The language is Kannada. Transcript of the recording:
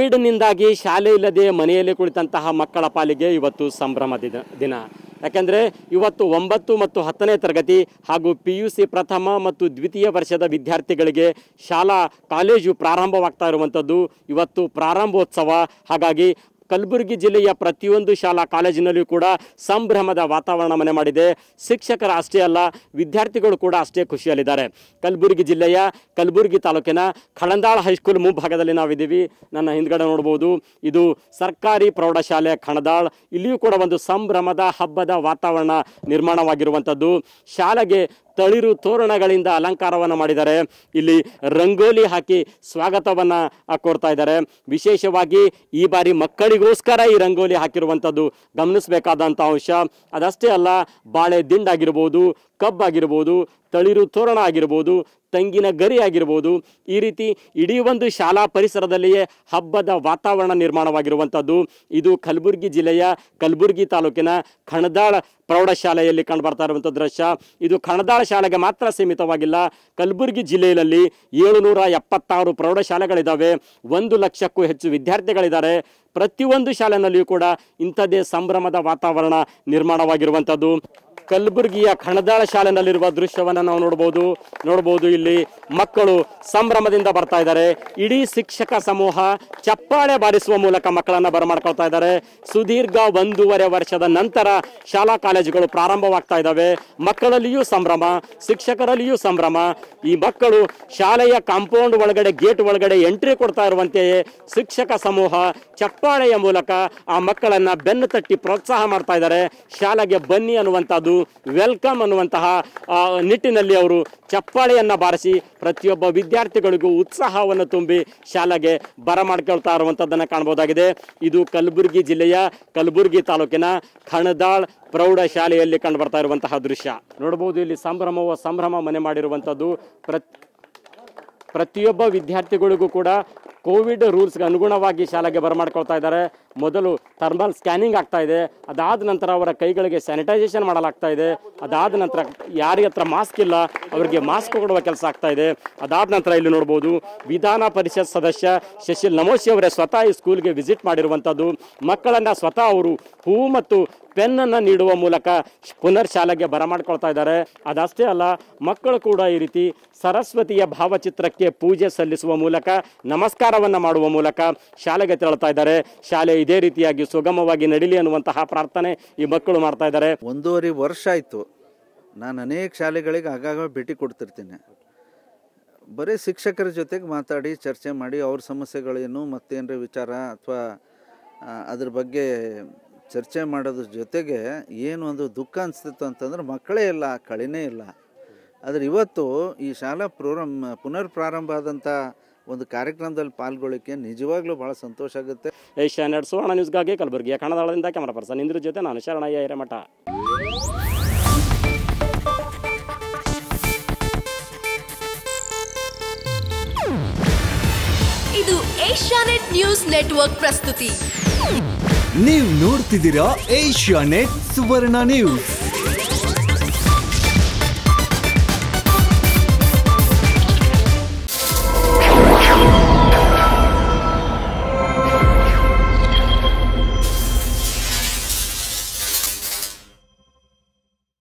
ಕೋವಿಡ್ನಿಂದಾಗಿ ಶಾಲೆ ಇಲ್ಲದೆ ಮನೆಯಲ್ಲಿ ಕುಳಿತಂತಹ ಮಕ್ಕಳ ಪಾಲಿಗೆ ಇವತ್ತು ಸಂಭ್ರಮ ದಿನ ದಿನ ಯಾಕೆಂದರೆ ಇವತ್ತು ಒಂಬತ್ತು ಮತ್ತು ಹತ್ತನೇ ತರಗತಿ ಹಾಗೂ ಪಿ ಯು ಸಿ ಪ್ರಥಮ ಮತ್ತು ದ್ವಿತೀಯ ವರ್ಷದ ವಿದ್ಯಾರ್ಥಿಗಳಿಗೆ ಶಾಲಾ ಕಾಲೇಜು ಪ್ರಾರಂಭವಾಗ್ತಾ ಇರುವಂಥದ್ದು ಇವತ್ತು ಪ್ರಾರಂಭೋತ್ಸವ ಹಾಗಾಗಿ ಕಲಬುರಗಿ ಜಿಲ್ಲೆಯ ಪ್ರತಿಯೊಂದು ಶಾಲಾ ಕಾಲೇಜಿನಲ್ಲಿಯೂ ಕೂಡ ಸಂಭ್ರಮದ ವಾತಾವರಣ ಮನೆ ಮಾಡಿದೆ ಶಿಕ್ಷಕರ ಅಷ್ಟೇ ಅಲ್ಲ ವಿದ್ಯಾರ್ಥಿಗಳು ಕೂಡ ಅಷ್ಟೇ ಖುಷಿಯಲ್ಲಿದ್ದಾರೆ ಕಲಬುರಗಿ ಜಿಲ್ಲೆಯ ಕಲಬುರಗಿ ತಾಲೂಕಿನ ಖಳಂದಾಳ ಹೈಸ್ಕೂಲ್ ಮುಂಭಾಗದಲ್ಲಿ ನಾವಿದ್ದೀವಿ ನನ್ನ ಹಿಂದ್ಗಡೆ ನೋಡ್ಬೋದು ಇದು ಸರ್ಕಾರಿ ಪ್ರೌಢಶಾಲೆ ಖಣದಾಳ್ ಇಲ್ಲಿಯೂ ಕೂಡ ಒಂದು ಸಂಭ್ರಮದ ಹಬ್ಬದ ವಾತಾವರಣ ನಿರ್ಮಾಣವಾಗಿರುವಂಥದ್ದು ಶಾಲೆಗೆ ತಳಿರು ತೋರಣಗಳಿಂದ ಅಲಂಕಾರವನ್ನು ಮಾಡಿದ್ದಾರೆ ಇಲ್ಲಿ ರಂಗೋಲಿ ಹಾಕಿ ಸ್ವಾಗತವನ್ನು ಕೋರ್ತಾ ಇದ್ದಾರೆ ವಿಶೇಷವಾಗಿ ಈ ಬಾರಿ ಮಕ್ಕಳಿಗೋಸ್ಕರ ಈ ರಂಗೋಲಿ ಹಾಕಿರುವಂಥದ್ದು ಗಮನಿಸಬೇಕಾದಂಥ ಅಂಶ ಅದಷ್ಟೇ ಅಲ್ಲ ಬಾಳೆ ದಿಂಡಾಗಿರ್ಬೋದು ಕಬ್ಬಾಗಿರ್ಬೋದು ತಳಿರು ತೋರಣ ಆಗಿರ್ಬೋದು ತಂಗಿನ ಗರಿ ಆಗಿರ್ಬೋದು ಈ ರೀತಿ ಇಡೀ ಒಂದು ಶಾಲಾ ಪರಿಸರದಲ್ಲಿಯೇ ಹಬ್ಬದ ವಾತಾವರಣ ನಿರ್ಮಾಣವಾಗಿರುವಂಥದ್ದು ಇದು ಕಲಬುರಗಿ ಜಿಲ್ಲೆಯ ಕಲಬುರಗಿ ತಾಲೂಕಿನ ಖಣದಾಳ ಪ್ರೌಢಶಾಲೆಯಲ್ಲಿ ಕಂಡುಬರ್ತಾ ಇರುವಂಥ ದೃಶ್ಯ ಇದು ಖಣದಾಳ ಶಾಲೆಗೆ ಮಾತ್ರ ಸೀಮಿತವಾಗಿಲ್ಲ ಕಲಬುರಗಿ ಜಿಲ್ಲೆಯಲ್ಲಿ ಏಳುನೂರ ಎಪ್ಪತ್ತಾರು ಪ್ರೌಢಶಾಲೆಗಳಿದ್ದಾವೆ ಒಂದು ಲಕ್ಷಕ್ಕೂ ಹೆಚ್ಚು ವಿದ್ಯಾರ್ಥಿಗಳಿದ್ದಾರೆ ಪ್ರತಿಯೊಂದು ಶಾಲೆನಲ್ಲಿಯೂ ಕೂಡ ಇಂಥದ್ದೇ ಸಂಭ್ರಮದ ವಾತಾವರಣ ನಿರ್ಮಾಣವಾಗಿರುವಂಥದ್ದು ಕಲಬುರಗಿಯ ಖಣದಾಳ ಶಾಲೆನಲ್ಲಿರುವ ದೃಶ್ಯವನ್ನು ನಾವು ನೋಡ್ಬೋದು ನೋಡ್ಬೋದು ಇಲ್ಲಿ ಮಕ್ಕಳು ಸಂಭ್ರಮದಿಂದ ಬರ್ತಾ ಇದ್ದಾರೆ ಇಡೀ ಶಿಕ್ಷಕ ಸಮೂಹ ಚಪ್ಪಾಳೆ ಬಾರಿಸುವ ಮೂಲಕ ಮಕ್ಕಳನ್ನ ಬರಮಾಡ್ಕೊಳ್ತಾ ಇದ್ದಾರೆ ಸುದೀರ್ಘ ಒಂದೂವರೆ ವರ್ಷದ ನಂತರ ಶಾಲಾ ಕಾಲೇಜುಗಳು ಪ್ರಾರಂಭವಾಗ್ತಾ ಇದ್ದಾವೆ ಮಕ್ಕಳಲ್ಲಿಯೂ ಸಂಭ್ರಮ ಶಿಕ್ಷಕರಲ್ಲಿಯೂ ಸಂಭ್ರಮ ಈ ಮಕ್ಕಳು ಶಾಲೆಯ ಕಾಂಪೌಂಡ್ ಒಳಗಡೆ ಗೇಟ್ ಒಳಗಡೆ ಎಂಟ್ರಿ ಕೊಡ್ತಾ ಇರುವಂತೆಯೇ ಶಿಕ್ಷಕ ಸಮೂಹ ಚಪ್ಪಾಳೆಯ ಮೂಲಕ ಆ ಮಕ್ಕಳನ್ನ ಬೆನ್ನು ತಟ್ಟಿ ಪ್ರೋತ್ಸಾಹ ಮಾಡ್ತಾ ಇದ್ದಾರೆ ಶಾಲೆಗೆ ಬನ್ನಿ ಅನ್ನುವಂಥದ್ದು ವೆಲ್ಕಮ್ ಅನ್ನುವಂತಹ ಆ, ನಿಟ್ಟಿನಲ್ಲಿ ಅವರು ಚಪ್ಪಾಳೆಯನ್ನ ಬಾರಿಸಿ ಪ್ರತಿಯೊಬ್ಬ ವಿದ್ಯಾರ್ಥಿಗಳಿಗೂ ಉತ್ಸಾಹವನ್ನು ತುಂಬಿ ಶಾಲೆಗೆ ಬರಮಾಡ್ಕೊಳ್ತಾ ಇರುವಂಥದ್ದನ್ನು ಕಾಣಬಹುದಾಗಿದೆ ಇದು ಕಲಬುರಗಿ ಜಿಲ್ಲೆಯ ಕಲಬುರಗಿ ತಾಲೂಕಿನ ಖಣದಾಳ್ ಪ್ರೌಢ ಶಾಲೆಯಲ್ಲಿ ಕಂಡು ಬರ್ತಾ ಇರುವಂತಹ ದೃಶ್ಯ ನೋಡಬಹುದು ಇಲ್ಲಿ ಸಂಭ್ರಮವ ಸಂಭ್ರಮ ಮನೆ ಮಾಡಿರುವಂಥದ್ದು ಪ್ರತ್ ಪ್ರತಿಯೊಬ್ಬ ವಿದ್ಯಾರ್ಥಿಗಳಿಗೂ ಕೂಡ ಕೋವಿಡ್ ರೂಲ್ಸ್ಗೆ ಅನುಗುಣವಾಗಿ ಶಾಲೆಗೆ ಬರಮಾಡ್ಕೊಳ್ತಾ ಇದ್ದಾರೆ ಮೊದಲು ಥರ್ಮಲ್ ಸ್ಕ್ಯಾನಿಂಗ್ ಆಗ್ತಾ ಇದೆ ಅದಾದ ನಂತರ ಅವರ ಕೈಗಳಿಗೆ ಸ್ಯಾನಿಟೈಸೇಷನ್ ಮಾಡಲಾಗ್ತಾ ಇದೆ ಅದಾದ ನಂತರ ಯಾರಿಗೆ ಹತ್ರ ಮಾಸ್ಕ್ ಇಲ್ಲ ಅವರಿಗೆ ಮಾಸ್ಕ್ ಕೊಡುವ ಕೆಲಸ ಆಗ್ತಾ ಇದೆ ಅದಾದ ನಂತರ ಇಲ್ಲಿ ನೋಡ್ಬೋದು ವಿಧಾನ ಪರಿಷತ್ ಸದಸ್ಯ ಶಶಿಲ್ ನಮೋಶಿ ಅವರೇ ಸ್ವತಃ ಈ ಸ್ಕೂಲ್ಗೆ ವಿಸಿಟ್ ಮಾಡಿರುವಂಥದ್ದು ಮಕ್ಕಳನ್ನ ಸ್ವತಃ ಅವರು ಹೂ ಮತ್ತು ಪೆನ್ನನ್ನು ನೀಡುವ ಮೂಲಕ ಪುನರ್ ಶಾಲೆಗೆ ಬರಮಾಡ್ಕೊಳ್ತಾ ಇದ್ದಾರೆ ಅದಷ್ಟೇ ಅಲ್ಲ ಮಕ್ಕಳು ಕೂಡ ಈ ರೀತಿ ಸರಸ್ವತಿಯ ಭಾವಚಿತ್ರಕ್ಕೆ ಪೂಜೆ ಸಲ್ಲಿಸುವ ಮೂಲಕ ನಮಸ್ಕಾರವನ್ನು ಮಾಡುವ ಮೂಲಕ ಶಾಲೆಗೆ ತೆರಳ್ತಾ ಇದ್ದಾರೆ ಶಾಲೆ ಇದೇ ರೀತಿಯಾಗಿ ಸುಗಮವಾಗಿ ನಡೀಲಿ ಅನ್ನುವಂತಹ ಪ್ರಾರ್ಥನೆ ಈ ಮಕ್ಕಳು ಮಾಡ್ತಾ ಇದ್ದಾರೆ ಒಂದೂವರೆ ವರ್ಷ ಆಯಿತು ನಾನು ಅನೇಕ ಶಾಲೆಗಳಿಗೆ ಆಗಾಗ ಭೇಟಿ ಕೊಡ್ತಿರ್ತೀನಿ ಬರೀ ಶಿಕ್ಷಕರ ಜೊತೆಗೆ ಮಾತಾಡಿ ಚರ್ಚೆ ಮಾಡಿ ಅವ್ರ ಸಮಸ್ಯೆಗಳೇನು ಮತ್ತೇನರ ವಿಚಾರ ಅಥವಾ ಅದ್ರ ಬಗ್ಗೆ ಚರ್ಚೆ ಮಾಡೋದ್ರ ಜೊತೆಗೆ ಏನು ಒಂದು ದುಃಖ ಅನಿಸ್ತಿತ್ತು ಅಂತಂದ್ರೆ ಮಕ್ಕಳೇ ಇಲ್ಲ ಕಳೆನೇ ಇಲ್ಲ ಆದರೆ ಇವತ್ತು ಈ ಶಾಲಾ ಪ್ರೋಗ್ರಾಮ್ ಪುನರ್ ಪ್ರಾರಂಭ ಆದಂಥ ಒಂದು ಕಾರ್ಯಕ್ರಮದಲ್ಲಿ ಪಾಲ್ಗೊಳ್ಳೋಕ್ಕೆ ನಿಜವಾಗ್ಲೂ ಭಾಳ ಸಂತೋಷ ಆಗುತ್ತೆ ಏಷ್ಯಾ ನೆಟ್ ಸುವರ್ಣ ನ್ಯೂಸ್ಗಾಗಿ ಕಲಬುರಗಿಯ ಕನ್ನಡದಿಂದ ಕ್ಯಾಮರಾ ಪರ್ಸನ್ ಇಂದ್ರ ಜೊತೆ ನಾನು ಶರಣಯ್ಯ ಹಿರೇಮಠ ಇದು ಏಷ್ಯಾನೆಟ್ ನ್ಯೂಸ್ ನೆಟ್ವರ್ಕ್ ಪ್ರಸ್ತುತಿ ನೀವು ನೋಡ್ತಿದ್ದೀರಾ ಏಷ್ಯಾ ನೆಟ್ ಸುವರ್ಣ ನ್ಯೂಸ್